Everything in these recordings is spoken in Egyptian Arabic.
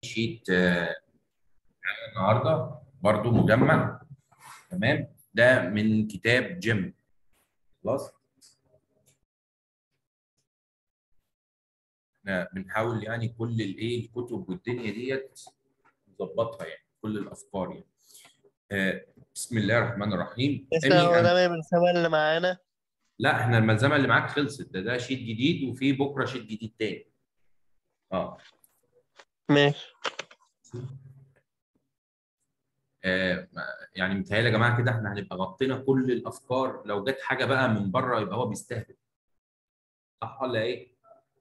شيت آه، النهارده برضو مجمع تمام ده من كتاب جيم خلاص احنا بنحاول يعني كل الايه الكتب والدنيا ديت نظبطها يعني كل الافكار يعني آه، بسم الله الرحمن الرحيم لسه هو أمي ده من السنة اللي معانا لا احنا الملزمه اللي معاك خلصت ده ده شيت جديد وفي بكره شيت جديد تاني اه ماشي آه، يعني متهيألي يا جماعه كده احنا هنبقى غطينا كل الافكار لو جت حاجه بقى من بره يبقى هو بيستهبل صح ولا ايه؟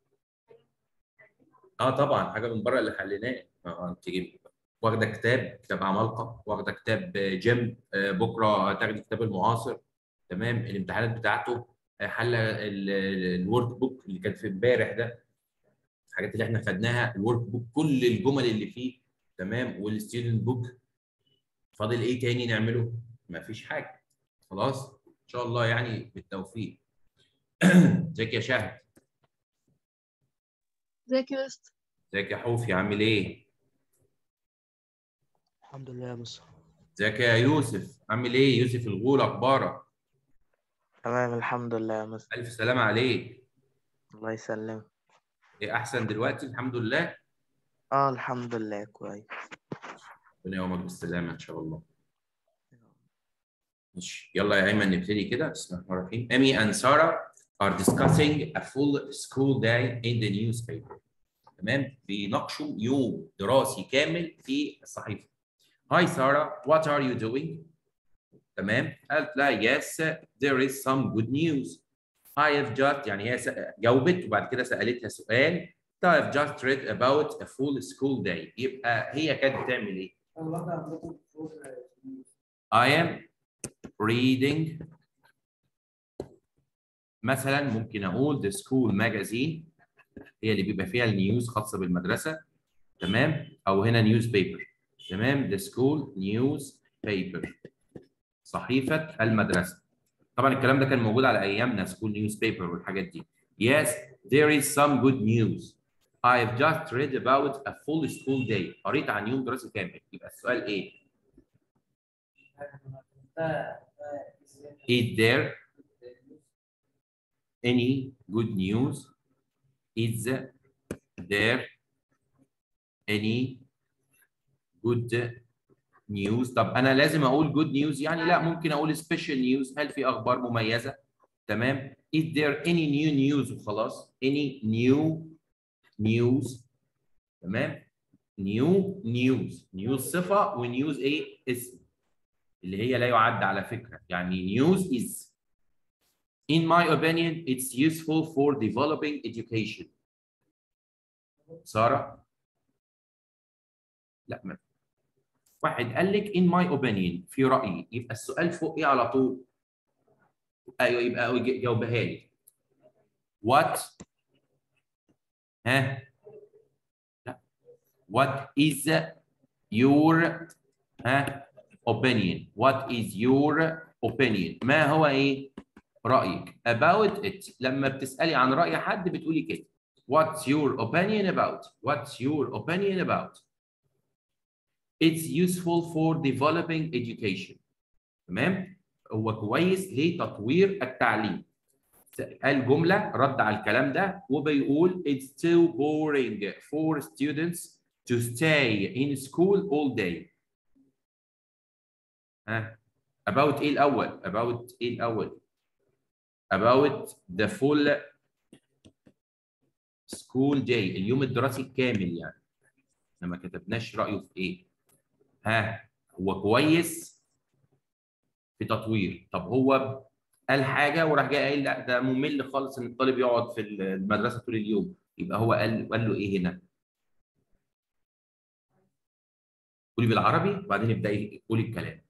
اه طبعا حاجه من بره اللي حليناه اه انت جيب واخده كتاب كتاب عمالقه واخده كتاب جيم آه، بكره هتاخدي كتاب المعاصر تمام الامتحانات بتاعته آه، حل الورك بوك اللي كان في امبارح ده الحاجات اللي احنا خدناها الورك بوك كل الجمل اللي فيه تمام والستودنت بوك فاضل ايه تاني نعمله؟ مفيش حاجه خلاص ان شاء الله يعني بالتوفيق ازيك يا شهد ازيك يا مستر ازيك يا حوفي عامل ايه؟ الحمد لله يا مصر ازيك يا يوسف عامل ايه؟ يوسف الغول اخبارك؟ تمام الحمد لله يا مصر الف سلامه عليك الله يسلمك ايه احسن دلوقتي الحمد لله اه الحمد لله كويس ربنا يومك بالسلامه ان شاء الله ماشي يلا يا ايمن نبتدي كده بسم الله الرحمن الرحيم Amy and Sarah are discussing a full school day in the newspaper تمام بيناقشوا يوم دراسي كامل في الصحيفه Hi Sarah what are you doing تمام قالت لا yes there is some good news I have just يعني هي س- جاوبت وبعد كده سالتها سؤال I have just read about a full school day يبقى هي كانت بتعمل ايه I am reading مثلا ممكن اقول the school magazine هي اللي بيبقى فيها النيوز خاصه بالمدرسه تمام او هنا نيوز بيبر تمام the school newspaper صحيفه المدرسه طبعا الكلام ده كان موجود على ايامنا سكول نيوز بيبر والحاجات دي yes there is some good news I have just read about a full school day قريت عن يوم دراسي كامل يبقى السؤال ايه Is there any good news? Is there any good news؟ طب أنا لازم أقول good news يعني لا ممكن أقول special news هل في أخبار مميزة؟ تمام؟ Is there any new news وخلاص؟ Any new news؟ تمام؟ new news news صفة ونيوز إيه؟ اسم اللي هي لا يعد على فكرة يعني news is in my opinion it's useful for developing education سارة لا ما واحد قال لك in my opinion في رأيي يبقى السؤال فوق ايه على طول ايوه يبقى ج- جاوبها لي what ها لا what is your ها opinion what is your opinion ما هو ايه رأيك about it لما بتسألي عن رأي حد بتقولي كده what's your opinion about what's your opinion about it's useful for developing education تمام هو كويس لتطوير التعليم قال جملة رد على الكلام ده وبيقول it's too boring for students to stay in school all day ها about ايه الاول about ايه الاول about the full school day اليوم الدراسي الكامل يعني احنا ما كتبناش رايه في ايه ها هو كويس في تطوير طب هو قال حاجه وراح جاي قايل لا ده ممل خالص ان الطالب يقعد في المدرسه طول اليوم يبقى هو قال قال له ايه هنا قولي بالعربي وبعدين ابداي قولي الكلام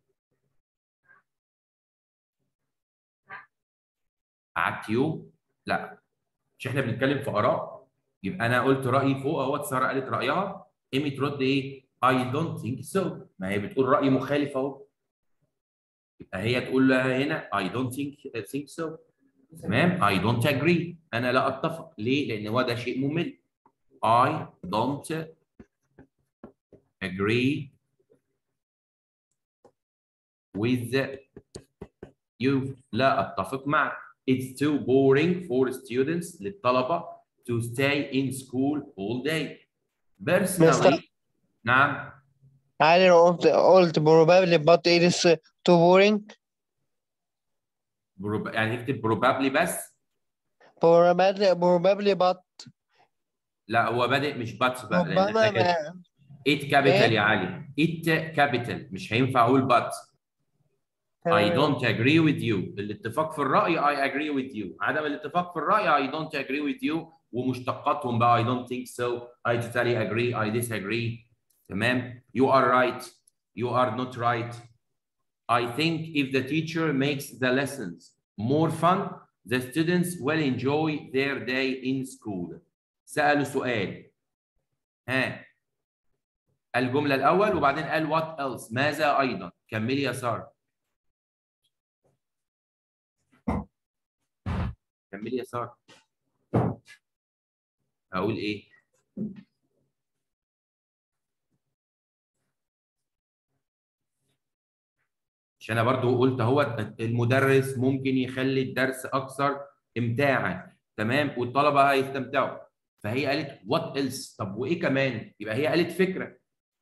قعدت يوم لا مش احنا بنتكلم في اراء يبقى انا قلت رايي فوق اهوت ساره قالت رايها ايمي ترد ايه I don't think so ما هي بتقول راي مخالف اهو يبقى هي تقول لها هنا I don't think think so تمام I don't agree انا لا اتفق ليه لان هو ده شيء ممل I don't agree with you لا اتفق معك it's too boring for students للطلبة to stay in school all day personally Mr. نعم I don't old probably but it is uh, too boring prob- يعني اكتب probably بس probably probably but لا هو بادئ مش باتس بقى لأن ربما إحنا كده- ما it capital إيه؟ يا علي it capital مش هينفع اقول but I تمام. don't agree with you الاتفاق في الرأي I agree with you عدم الاتفاق في الرأي I don't agree with you ومشتقاتهم بقى I don't think so I totally agree I disagree تمام you are right you are not right I think if the teacher makes the lessons more fun the students will enjoy their day in school سألوا سؤال ها الجملة الأول وبعدين قال what else ماذا أيضا كملي يا سارة كملي يا سارة هقول إيه عشان انا برضو قلت هو المدرس ممكن يخلي الدرس اكثر امتاعا تمام والطلبه هيستمتعوا فهي قالت وات ايلس طب وايه كمان يبقى هي قالت فكره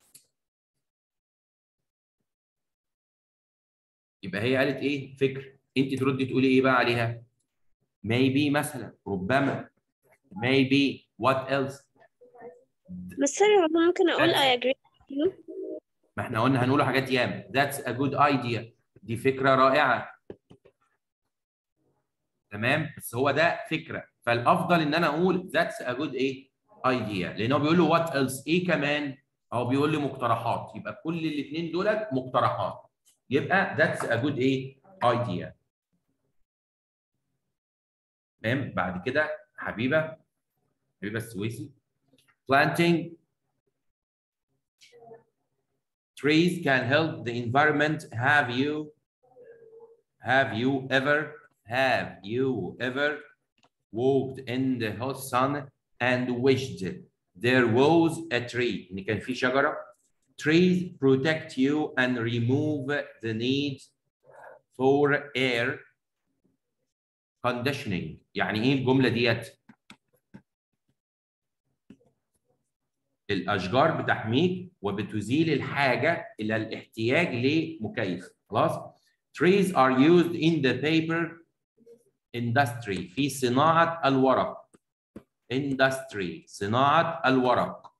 يبقى هي قالت ايه فكره انت تردي تقولي ايه بقى عليها maybe مثلا ربما maybe what else مستر والله ممكن أقول That's- I agree with you ما احنا قلنا هنقوله حاجات ياما that's a good idea دي فكره رائعه تمام بس هو ده فكره فالافضل ان انا اقول that's a good ايه idea لان هو بيقول له what else ايه كمان هو بيقول لي مقترحات يبقى كل الاثنين دولت مقترحات يبقى that's a good ايه idea تمام بعد كده حبيبه حبيبه السويسي planting trees can help the environment have you have you ever have you ever walked in the hot sun and wished there was a tree ان كان في شجره trees protect you and remove the need for air conditioning يعني ايه الجمله ديت الاشجار بتحميك وبتزيل الحاجه الى الاحتياج لمكيف خلاص trees are used in the paper industry في صناعه الورق industry صناعه الورق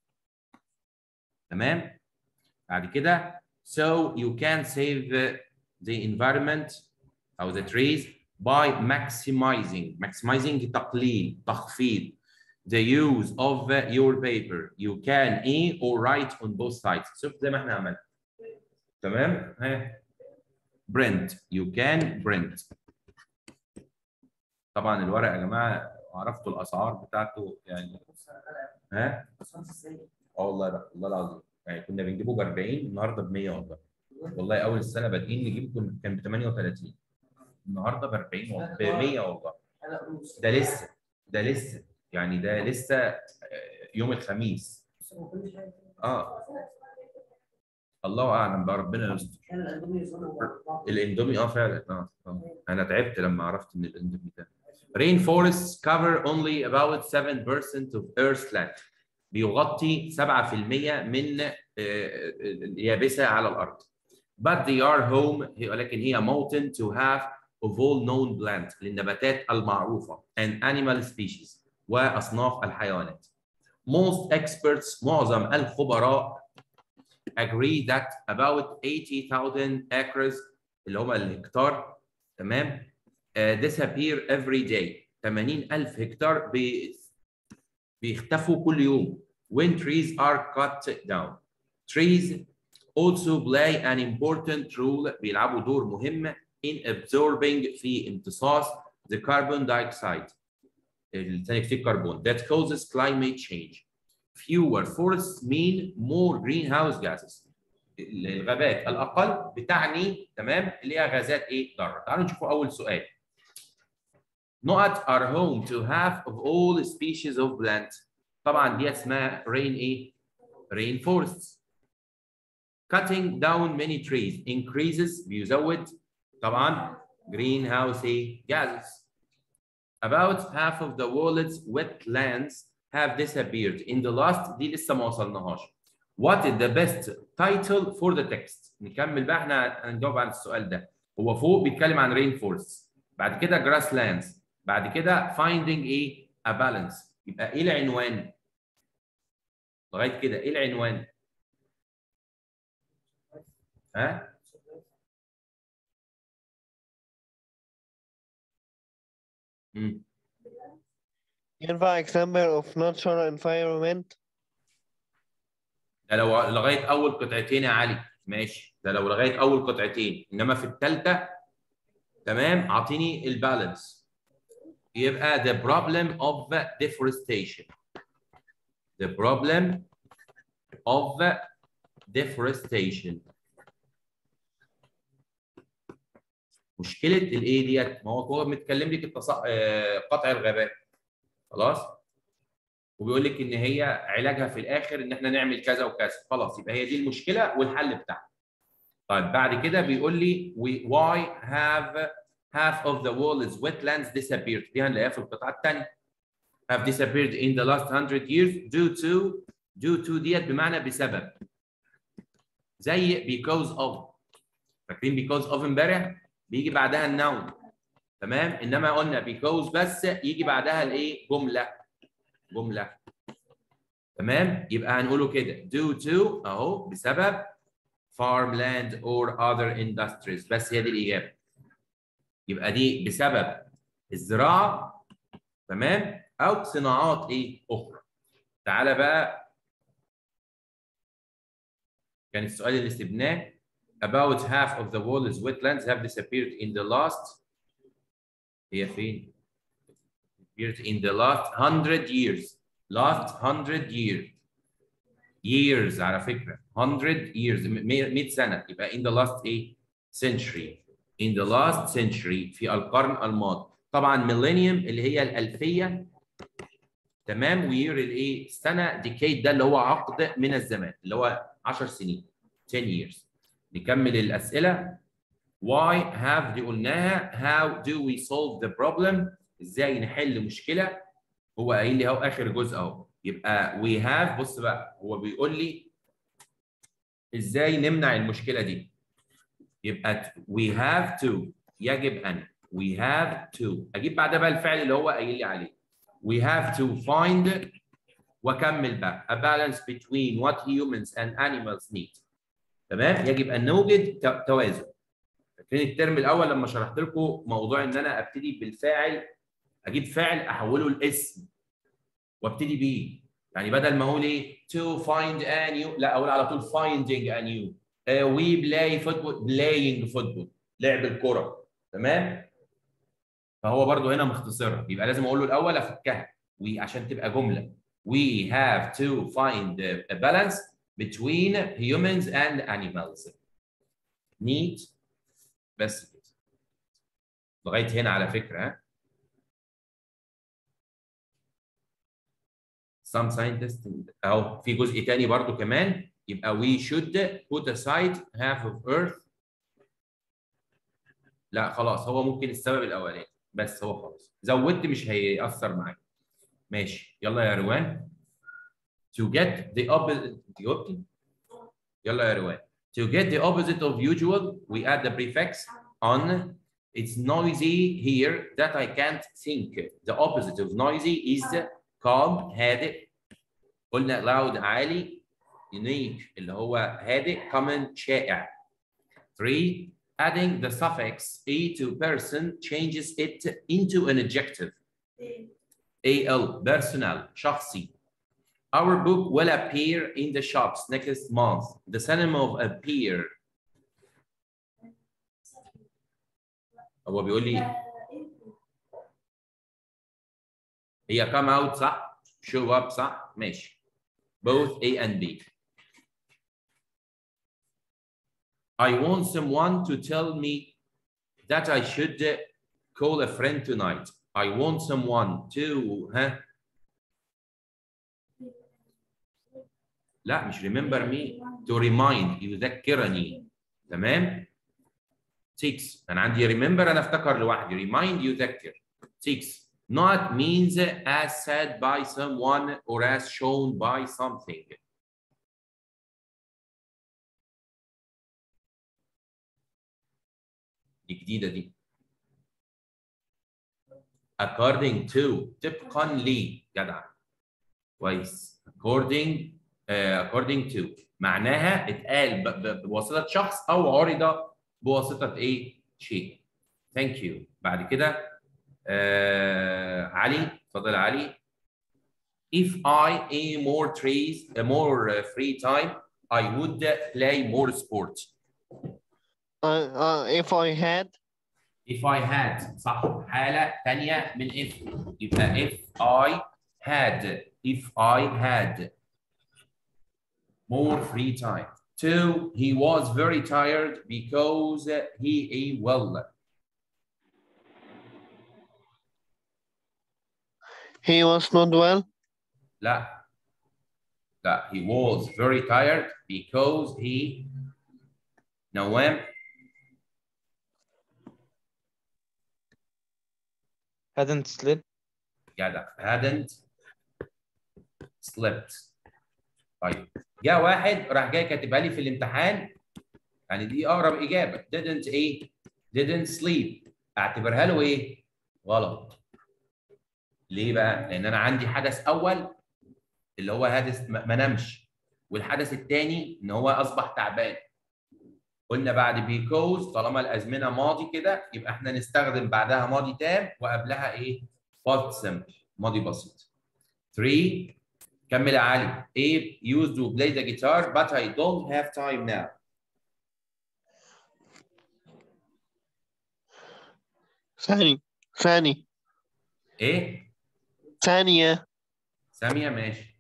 تمام بعد كده so you can save the environment او the trees by maximizing maximizing تقليل تخفيض the use of your paper you can e or write on both sides شوف زي ما احنا عملنا تمام ها print you can print طبعا الورق يا جماعه عرفتوا الاسعار بتاعته يعني ها اه والله لا والله العظيم يعني كنا بنجيبه ب 40 النهارده ب 100 والله والله اول السنه بادئين نجيب كان ب 38 النهارده ب 40 والله ب 100 والله ده لسه ده لسه يعني ده لسه آه، يوم الخميس اه الله اعلم بقى ربنا يستر الاندومي اه فعلا اه آه. انا تعبت لما عرفت ان الاندومي ده rainforests cover only about 7% of Earth's land بيغطي 7% من آه، اليابسه على الارض but they are home هي- ولكن هي موطن to have of all known plants للنباتات المعروفه and animal species واصناف الحيوانات most experts معظم الخبراء agree that about 80,000 acres اللي هم الهكتار تمام uh, disappear every day 80,000 هكتار بي بيختفوا كل يوم when trees are cut down trees also play an important role بيلعبوا دور مهم in absorbing في امتصاص the carbon dioxide ثاني اكسيد الكربون that causes climate change fewer forests mean more greenhouse gases الغابات الاقل بتعني تمام اللي هي غازات ايه ضاره تعالوا نشوفوا اول سؤال نقط are home to half of all species of plants طبعا دي اسمها rain ايه rain forests cutting down many trees increases بيزود طبعا greenhouse gases about half of the world's wetlands have disappeared in the last دي لسه ما وصلناهاش what is the best title for the text نكمل بقى احنا هنجاوب على السؤال ده هو فوق بيتكلم عن rainforests بعد كده grasslands بعد كده finding a, a balance يبقى ايه العنوان لغايه كده ايه العنوان ها مم. ينفع example of natural environment ده لو لغايه اول قطعتين يا علي ماشي ده لو لغايه اول قطعتين انما في الثالثه تمام اعطيني البالانس يبقى the problem of deforestation the problem of deforestation مشكله الايه ديت ما هو هو متكلم لك التص... آه، قطع الغابات خلاص وبيقول لك ان هي علاجها في الاخر ان احنا نعمل كذا وكذا خلاص يبقى هي دي المشكله والحل بتاعها طيب بعد كده بيقول لي we, why have half of the world's wetlands disappeared دي هنلاقيها في القطعه الثانيه have disappeared in the last 100 years due to due to ديت بمعنى بسبب زي because of فاكرين because of امبارح بيجي بعدها النون تمام انما قلنا because بس يجي بعدها الايه جمله جمله تمام يبقى هنقوله كده due to اهو بسبب farmland or other industries بس هي دي الاجابه يبقى دي بسبب الزراعه تمام او صناعات ايه اخرى تعالى بقى كان السؤال اللي سبناه about half of the world's wetlands have disappeared in the last هي فين disappeared in the last 100 years last 100 years years على فكرة 100 years 100 سنة يبقى in the last ايه century in the last century في القرن الماضي طبعا millennium اللي هي الألفية تمام وير الايه سنة decade ده اللي هو عقد من الزمان اللي هو 10 سنين 10 years نكمل الأسئلة why have دي قلناها how do we solve the problem ازاي نحل مشكلة هو قايل لي اهو اخر جزء اهو يبقى we have بص بقى هو بيقول لي ازاي نمنع المشكله دي يبقى we have to يجب ان we have to اجيب بعدها بقى الفعل اللي هو قايل لي عليه we have to find واكمل بقى a balance between what humans and animals need تمام يجب ان نوجد ت- توازن فاكرين الترم الاول لما شرحت لكم موضوع ان انا ابتدي بالفاعل اجيب فعل احوله لاسم وابتدي بيه يعني بدل ما اقول ايه to find a new لا اقول على طول finding a new uh, we play football playing football لعب الكره تمام فهو برضو هنا مختصرها يبقى لازم اقول له الاول افكها وعشان تبقى جمله we have to find a balance between humans and animals need بس كده لغايه هنا على فكره ها some scientists اهو في جزء تاني برضو كمان يبقى we should put aside half of earth لا خلاص هو ممكن السبب الاولاني بس هو خلاص زودت مش هيأثر معاك ماشي يلا يا روان to get the opposite جاوبتي يلا يا روان to get the opposite of usual we add the prefix on it's noisy here that I can't think the opposite of noisy is calm هادئ قلنا loud عالي unique اللي هو هادئ common شائع 3 adding the suffix a to person changes it into an adjective al personal شخصي our book will appear in the shops next month the synonym of appear هو بيقول لي هي come out صح show up صح ماشي both A and B I want someone to tell me that I should call a friend tonight I want someone to ها لا مش remember me to remind يذكرني تمام 6 انا عندي remember انا افتكر لوحدي remind يذكر 6 not means as said by someone or as shown by something دي جديده دي according to طبقا ل جدع كويس according uh, according to معناها اتقال ب- ب- بواسطه شخص او عرض بواسطه ايه شيء ثانك يو بعد كده آه علي اتفضل علي if I a more trees a more uh, free time I would play more sports Uh, uh, if I had if I had صح حالة تانية من if يبقى if I had if I had more free time two he was very tired because he ate well he was not well, لا لا he was very tired because he نوام hadn't slept جدع hadn't slept طيب جاء واحد راح جاي كاتبها لي في الامتحان يعني دي اقرب اجابه didn't ايه didn't sleep اعتبرها له ايه غلط ليه بقى لان انا عندي حدث اول اللي هو حدث ما ما نامش والحدث الثاني ان هو اصبح تعبان قلنا بعد because طالما الازمنه ماضي كده يبقى احنا نستخدم بعدها ماضي تام وقبلها ايه past simple ماضي بسيط 3 كمل يا علي Abe used to play the guitar but I don't have time now ثاني ثاني ايه ثانية سامية ماشي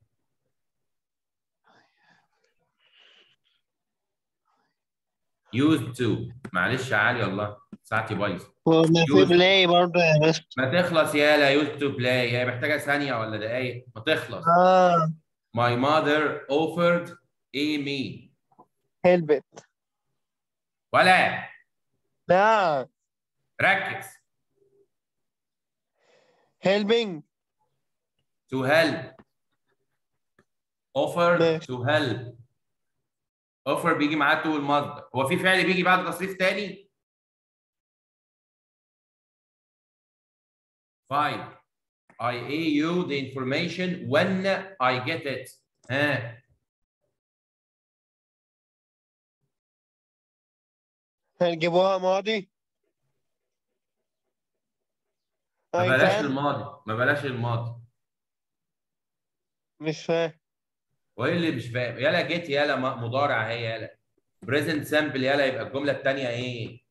used to معلش يا علي والله ساعتي بايظه وما في يوز. بلاي برضه يا مستر ما تخلص يالا used to play هي محتاجه ثانيه ولا دقايق ما تخلص اه my mother offered a me help it ولا لا ركز helping to help offer ماشي. to help offer بيجي معاه to المصدر هو في فعل بيجي بعد تصريف تاني Five. I owe you the information when I get it. ها هنجيبوها ماضي ما I بلاش can الماضي ما بلاش الماضي مش فاهم وايه اللي مش فاهم يلا جيت يلا م- مضارع اهي يلا بريزنت سامبل يلا يبقى الجمله الثانيه ايه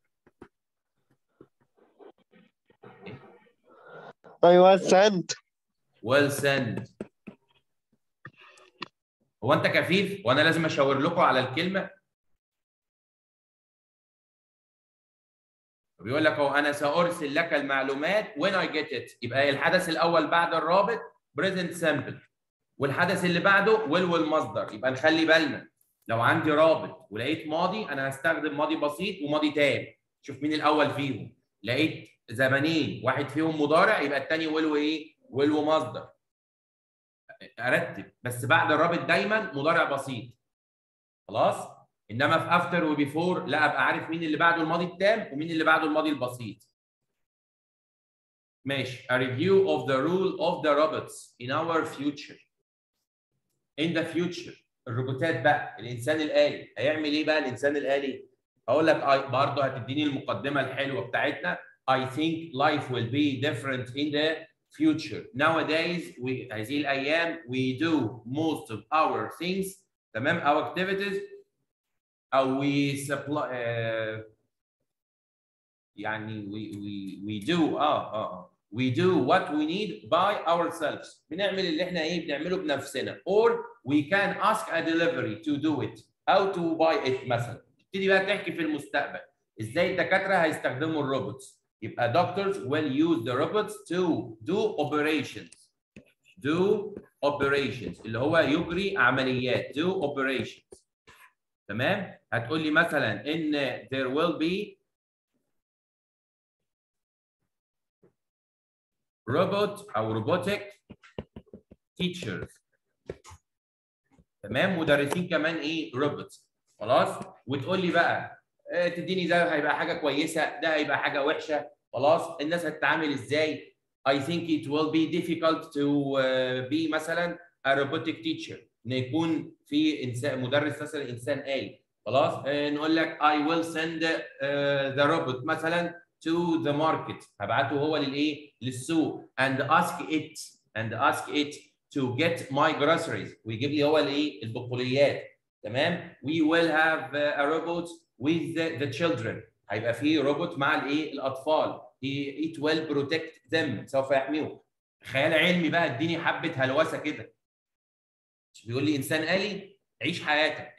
I was sent ويل سند هو انت كفيف وانا لازم اشاور لكم على الكلمه بيقول لك اهو انا سارسل لك المعلومات when I get it يبقى الحدث الاول بعد الرابط present simple والحدث اللي بعده will والمصدر يبقى نخلي بالنا لو عندي رابط ولقيت ماضي انا هستخدم ماضي بسيط وماضي تام شوف مين الاول فيهم لقيت زمنين واحد فيهم مضارع يبقى الثاني will وايه will ومصدر ارتب بس بعد الرابط دايما مضارع بسيط خلاص انما في افتر وبيفور لا ابقى عارف مين اللي بعده الماضي التام ومين اللي بعده الماضي البسيط ماشي a review of the rule of the robots in our future in the future الروبوتات بقى الانسان الالي هيعمل ايه بقى الانسان الالي هقول لك آه، برضه هتديني المقدمه الحلوه بتاعتنا I think life will be different in the future nowadays we هذه الايام we do most of our things تمام our activities او we supply uh, يعني we we we do اه اه آه. we do what we need by ourselves بنعمل اللي احنا ايه بنعمله بنفسنا or we can ask a delivery to do it او to buy it مثلا تبتدي بقى تحكي في المستقبل ازاي الدكاتره هيستخدموا الروبوتس يبقى doctors will use the robots to do operations do operations اللي هو يجري عمليات do operations تمام هتقول لي مثلا ان there will be robot او robotic teachers تمام مدرسين كمان ايه روبوتس خلاص وتقول لي بقى آه، تديني ده هيبقى حاجه كويسه ده هيبقى حاجه وحشه خلاص الناس هتتعامل ازاي I think it will be difficult to uh, be مثلا a robotic teacher ان يكون في انسان مدرس مثلا انسان آلي خلاص آه، نقول لك I will send uh, the robot مثلا to the market هبعته هو للايه للسوق and ask it and ask it to get my groceries ويجيب لي هو الايه البقوليات تمام we will have uh, a robot with the, the children هيبقى في روبوت مع الايه الاطفال He- it will protect them سوف يحميهم خيال علمي بقى اديني حبه هلوسه كده مش بيقول لي انسان آلي عيش حياتك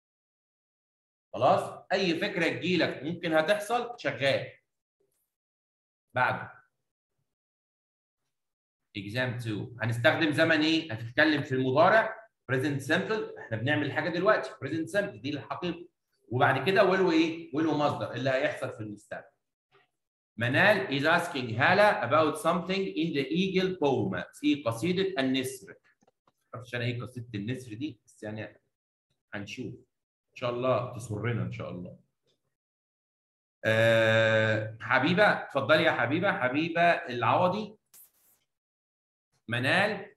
خلاص اي فكره تجيلك ممكن هتحصل شغال بعده exam 2 هنستخدم زمن ايه هتتكلم في المضارع present simple احنا بنعمل حاجه دلوقتي present simple دي الحقيقه وبعد كده ولو ايه ولو مصدر اللي هيحصل في المستقبل منال is asking هالة about something in the eagle poem في قصيدة النسر معرفش انا ايه قصيدة النسر دي بس يعني هنشوف ان شاء الله تسرنا ان شاء الله أه حبيبة اتفضلي يا حبيبة حبيبة العوضي منال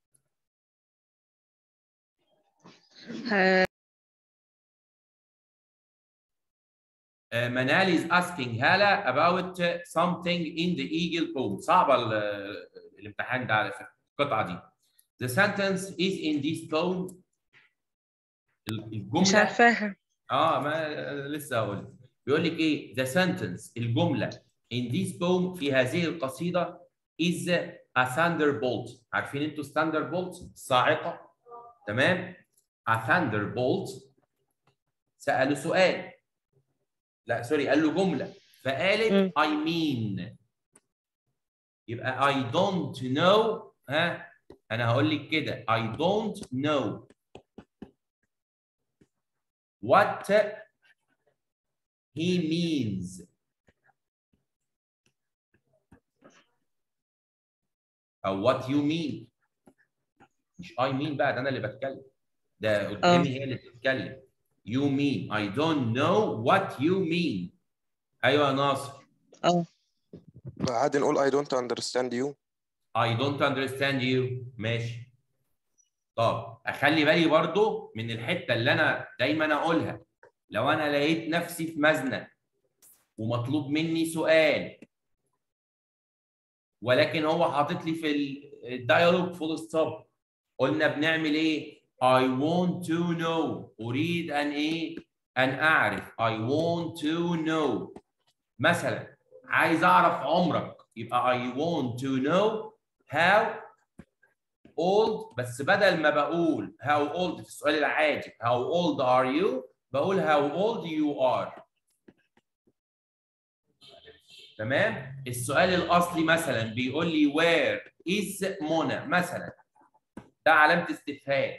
آه، منال is asking هالة about something in the eagle poem صعبة ال- الامتحان ده على فكرة القطعة دي The sentence is in this poem ال- مش الجملة عارفاها اه ما لسه هقول بيقول لك ايه the sentence الجمله in this poem في هذه القصيده is a thunderbolt عارفين انتوا thunderbolt الصاعقه تمام a thunderbolt سالوا سؤال لا سوري قال له جمله فقالت مم. I mean يبقى I don't know ها انا هقول لك كده I don't know what he means او what you mean مش I mean بقى ده انا اللي بتكلم ده قدامي هي اللي بتتكلم you mean I don't know what you mean ايوه يا ناصر عادي نقول I don't understand you I don't understand you ماشي طب اخلي بالي برضو من الحته اللي انا دايما اقولها لو انا لقيت نفسي في مزنق ومطلوب مني سؤال ولكن هو حاطط لي في الديالوج فول ستوب قلنا بنعمل ايه I want to know اريد ان ايه ان اعرف I want to know مثلا عايز اعرف عمرك يبقى I want to know how old بس بدل ما بقول how old في السؤال العادي how old are you بقول how old you are تمام السؤال الاصلي مثلا بيقول لي where is منى مثلا ده علامه استفهام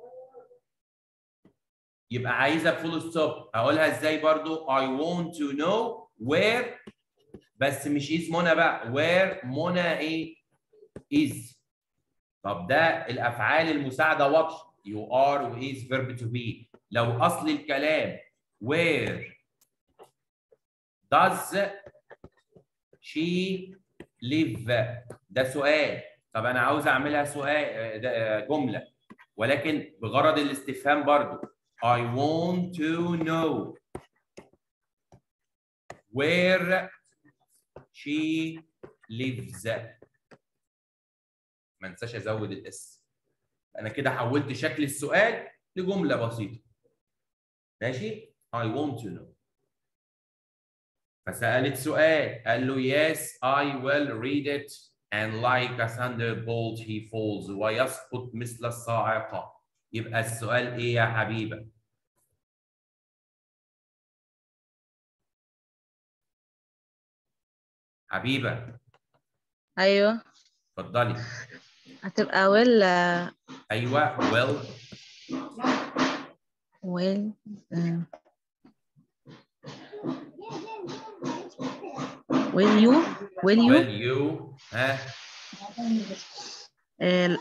يبقى عايزه فول ستوب اقولها ازاي برضو I want to know where بس مش is منى بقى where منى ايه is طب ده الافعال المساعده واضحه you are و is verb to be لو اصل الكلام where does she live ده سؤال طب انا عاوز اعملها سؤال ده جمله ولكن بغرض الاستفهام برضو I want to know where she lives ما انساش ازود الاس انا كده حولت شكل السؤال لجمله بسيطه ماشي I want to know فسالت سؤال قال له yes I will read it and like a thunderbolt he falls ويسقط مثل الصاعقه يبقى السؤال ايه يا حبيبه حبيبه ايوه اتفضلي هتبقى will uh, ايوه will will uh, will you will you will you ها uh,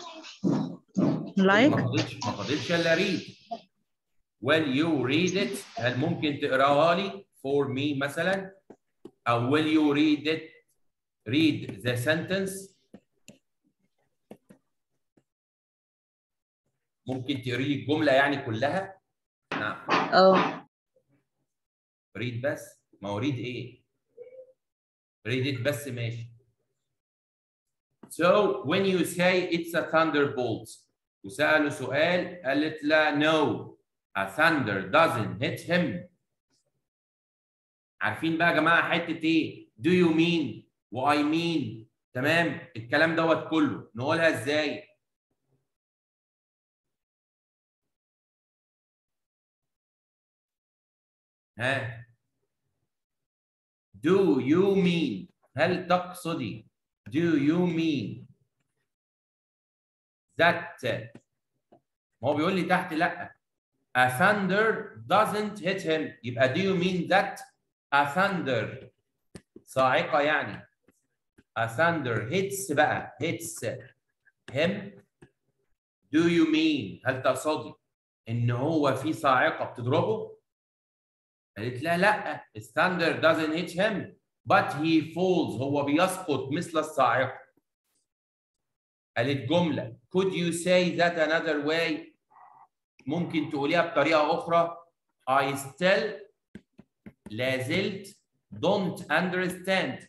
ما like فاضلش ما فاضلش الا read will you read it هل ممكن تقراها لي for me مثلا او will you read it read the sentence ممكن تقري لي الجمله يعني كلها نعم اه read بس ما هو read ايه read it بس ماشي so when you say it's a thunderbolt وسألوا سؤال قالت لا no a thunder doesn't hit him عارفين بقى يا جماعه حته ايه do you mean و I mean تمام الكلام دوت كله نقولها ازاي ها do you mean هل تقصدي do you mean that ما هو بيقول لي تحت لا a thunder doesn't hit him يبقى do you mean that a thunder صاعقة يعني a thunder hits بقى hits him do you mean هل تقصدي ان هو في صاعقة بتضربه قالت لا لا thunder doesn't hit him but he falls هو بيسقط مثل الصاعقة قالت جملة could you say that another way ممكن تقوليها بطريقة أخرى I still لا زلت don't understand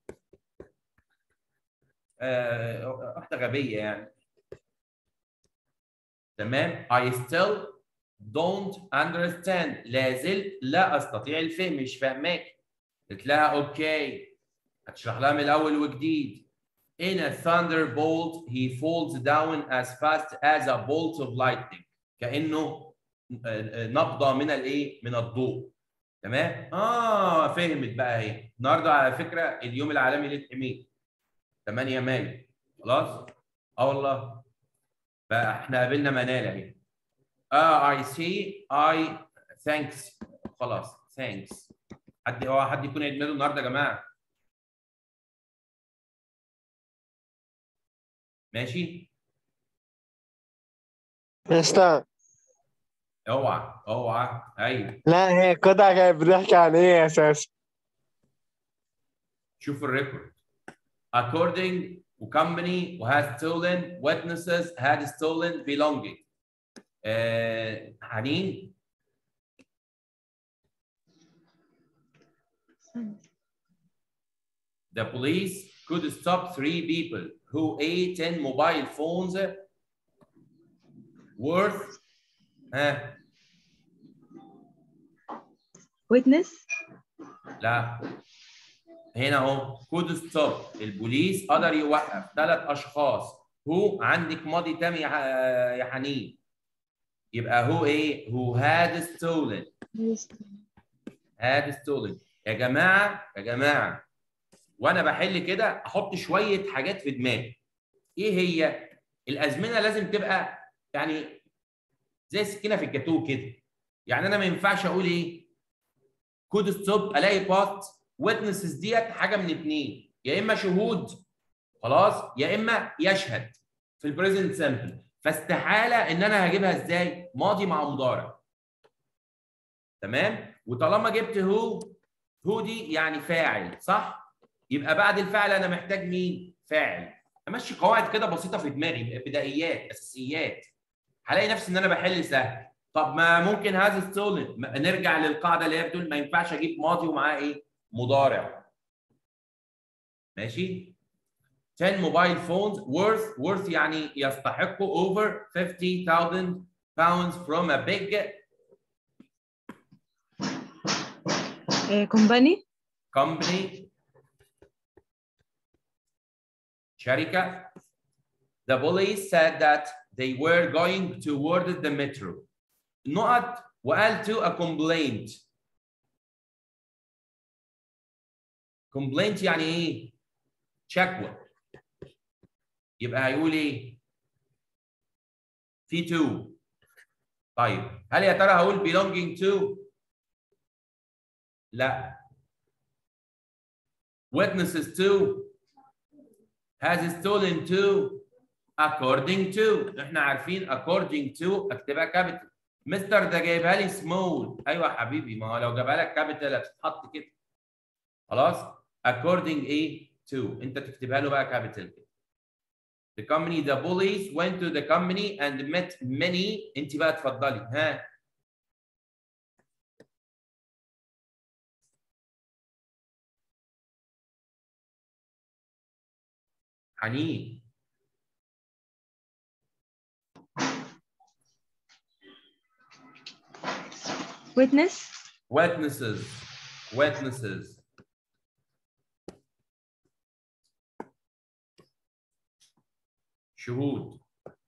آه، واحدة غبية يعني تمام I still don't understand لا زلت لا أستطيع الفهم مش فاهماك قلت لها أوكي هتشرح لها من الأول وجديد In a thunderbolt he falls down as fast as a bolt of lightning كأنه نبضة من الإيه؟ من الضوء تمام؟ آه فهمت بقى اهي النهارده على فكرة اليوم العالمي للحميد 8 مايو خلاص؟ اه والله فاحنا قابلنا منال اهي اه I see I thanks خلاص thanks حد هو حد يكون عيد ميلاده النهارده يا جماعه ماشي مستر اوعى اوعى ايوه لا هي قطعة كانت بتحكي عن ايه اساسا شوف الريكورد according to company who has stolen witnesses had stolen belonging آه حنين the police could stop three people who ate 10 mobile phones worth ها witness لا هنا اهو كود ستوب البوليس قدر يوقف ثلاث اشخاص هو عندك ماضي تام يا ح- يا حنين يبقى هو ايه هو هاد ستولن هاد ستولن يا جماعه يا جماعه وانا بحل كده احط شويه حاجات في دماغي ايه هي الازمنه لازم تبقى يعني زي السكينه في الجاتوه كده يعني انا ما ينفعش اقول ايه كود ستوب الاقي باست ويتنسز ديت حاجه من اتنين يا اما شهود خلاص يا اما يشهد في البريزنت سامبل فاستحاله ان انا هجيبها ازاي ماضي مع مضارع تمام وطالما جبت هو هو دي يعني فاعل صح يبقى بعد الفعل انا محتاج مين فاعل امشي قواعد كده بسيطه في دماغي بدائيات اساسيات هلاقي نفسي ان انا بحل سهل طب ما ممكن هذا ستولن نرجع للقاعده اللي هي بتقول ما ينفعش اجيب ماضي ومعاه ايه مضارع ماشي 10 موبايل فونز worth worth يعني يستحق over 50,000 pounds from a big uh, company company شركة the police said that they were going toward the metro نقط وقال to a complaint complaint يعني ايه شكوى يبقى هيقول ايه في to طيب هل يا ترى هقول belonging to لا witnesses to has stolen to according to احنا عارفين according to اكتبها كابيتال مستر ده جايبها لي سمول ايوه يا حبيبي ما هو لو جابها لك كابيتال هتتحط كده خلاص according ايه to انت تكتبها له بقى كابيتال كده The company the bullies went to the company and met many انت بقى اتفضلي ها حنين witness witnesses witnesses شهود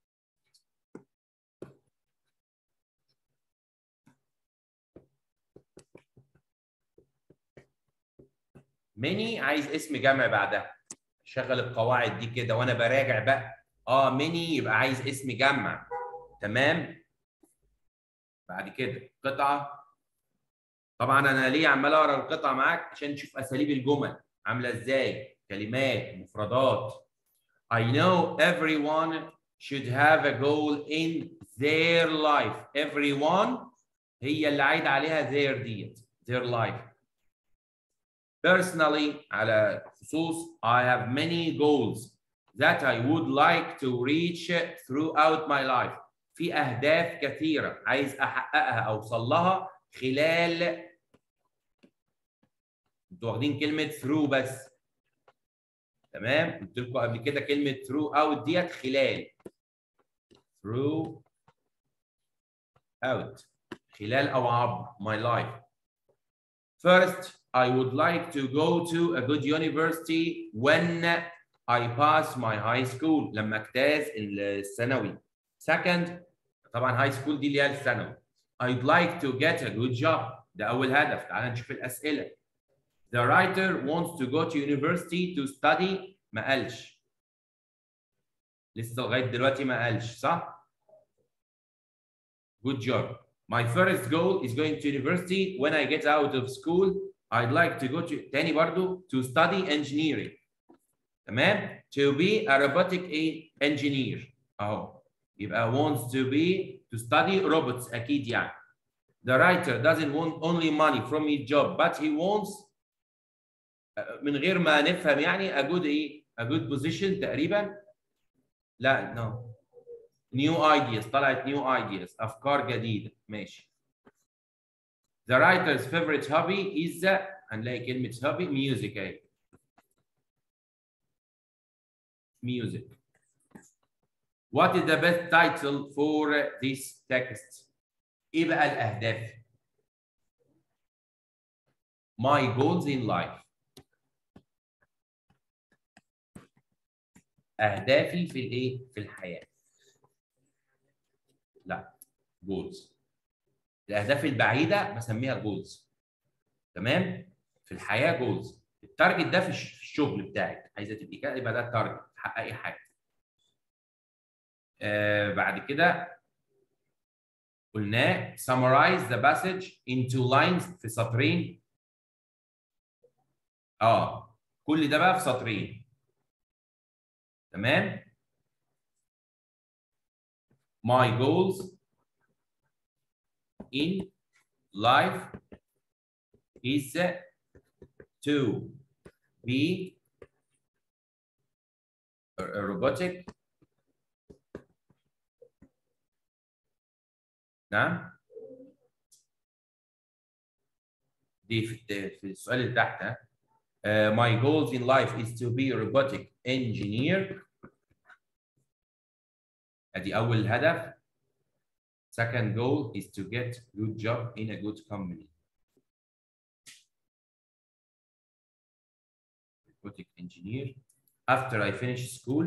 many عايز اسم جمع بعدها شغل القواعد دي كده وانا براجع بقى اه many يبقى عايز اسم جمع تمام بعد كده قطعه طبعا انا ليه عمال اقرا القطعه معاك عشان تشوف اساليب الجمل عامله ازاي كلمات مفردات I know everyone should have a goal in their life everyone هي اللي عايد عليها their ديت their life personally على خصوص I have many goals that I would like to reach throughout my life في اهداف كثيره عايز احققها اوصل لها خلال انتوا واخدين كلمه through بس تمام قلت لكم قبل كده كلمه through out ديت خلال through out خلال او عبر my life first I would like to go to a good university when I pass my high school لما اجتاز الثانوي second طبعا هاي سكول دي اللي هي الثانوي I'd like to get a good job ده أول هدف تعال نشوف الأسئلة The writer wants to go to university to study ما قالش لسه لغاية دلوقتي ما قالش صح؟ Good job My first goal is going to university when I get out of school I'd like to go to تاني برضو to study engineering تمام to be a robotic engineer اهو يبقى wants to be to study robots اكيد يعني the writer doesn't want only money from his job but he wants من غير ما نفهم يعني a good ايه a good position تقريبا لا no new ideas طلعت new ideas افكار جديده ماشي the writer's favorite hobby is the هنلاقي كلمه hobby music اهي music What is the best title for this text? ايه بقى الاهداف؟ My goals in life. اهدافي في الايه؟ في الحياه. لا goals. الاهداف البعيده بسميها goals. تمام؟ في الحياه goals. التارجت ده في الشغل بتاعك، عايزه تبقي كده يبقى ده التارجت، تحققي حاجه. آه بعد كده قلناه summarize the passage into lines في سطرين اه كل ده بقى في سطرين تمام my goals in life is to be a robotic نعم دي في في السؤال اللي تحت ها uh, my goals in life is to be a robotic engineer ادي اول هدف second goal is to get good job in a good company robotic engineer after I finish school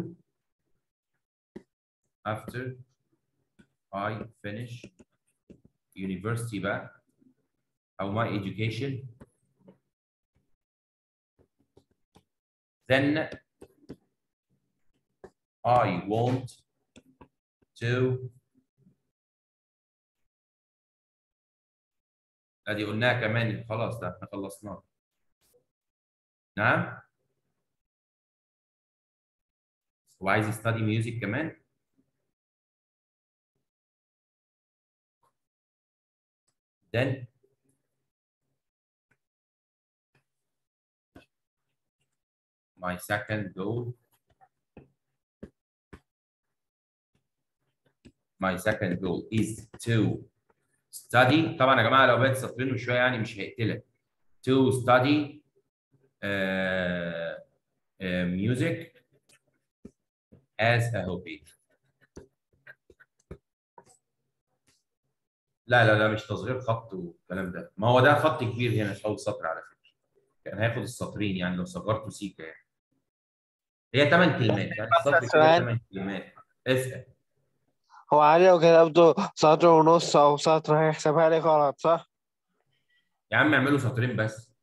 after I finish university بقى أو my education then I want to ادي قلناها كمان خلاص ده احنا خلصناه نعم هو عايز يستدي ميوزك كمان then my second goal my second goal is to study طبعا يا جماعه لو بقيت سطرين شويه يعني مش هيقتلك to study uh, uh, music as a hobby لا لا لا مش تصغير خط والكلام ده ما هو ده خط كبير هنا مش اول سطر على فكره كان هياخد السطرين يعني لو صغرته سيكا يعني هي ثمان كلمات يعني السطر كده سؤال. ثمان كلمات اسال هو عادي لو كتبته سطر ونص أو سطر هيحسبها لي غلط صح؟ يا عم اعملوا سطرين بس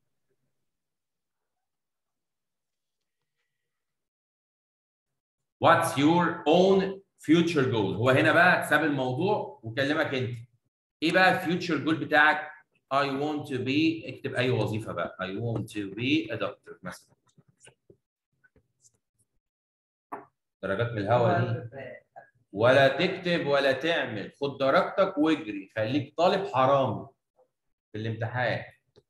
What's your own future goal؟ هو هنا بقى ساب الموضوع وكلمك انت. ايه بقى الفيوتشر جول بتاعك؟ I want to be اكتب اي وظيفه بقى. I want to be a doctor مثلا. درجات من الهوا دي ولا تكتب ولا تعمل خد درجتك واجري خليك طالب حرامي في الامتحان.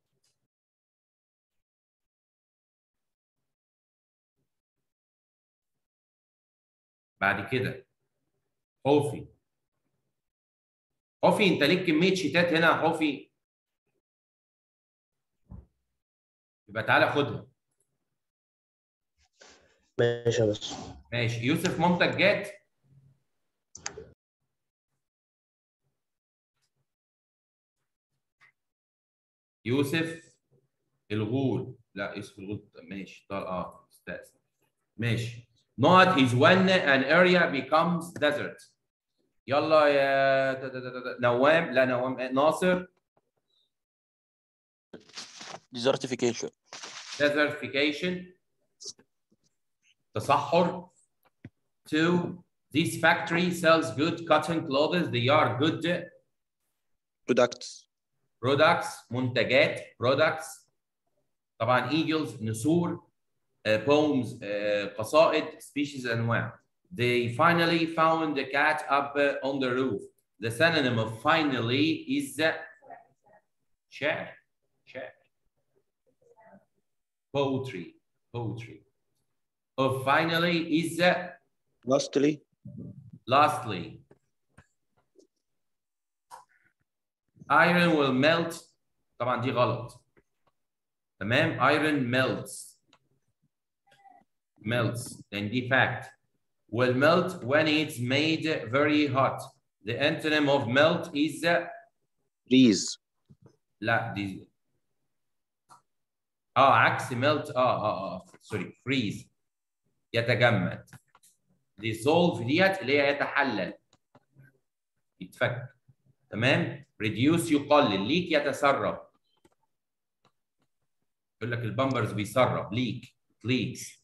بعد كده خوفي خوفي انت ليك كميه شيتات هنا يا خوفي يبقى تعالى خدها ماشي يا بس ماشي يوسف مامتك جات يوسف الغول لا يوسف الغول ماشي طال اه استاذ ماشي not is when an area becomes desert يلا يا د- د- د- د- نوام لا نوام آه، ناصر desertification desertification تصحر two this factory sells good cotton clothes they are good products products منتجات products طبعا eagles نسور uh, poems uh, قصائد species انواع they finally found the cat up uh, on the roof the synonym of finally is شعر شعر poetry poetry of finally is lastly lastly iron will melt طبعا دي غلط تمام iron melts melts and the fact will melt when it's made very hot the antonym of melt is freeze لا دي اه عكس melt اه اه اه سوري freeze يتجمد dissolve ديت اللي هي يتحلل يتفك تمام reduce يقلل ليك يتسرب يقول لك البامبرز بيسرب ليك leaks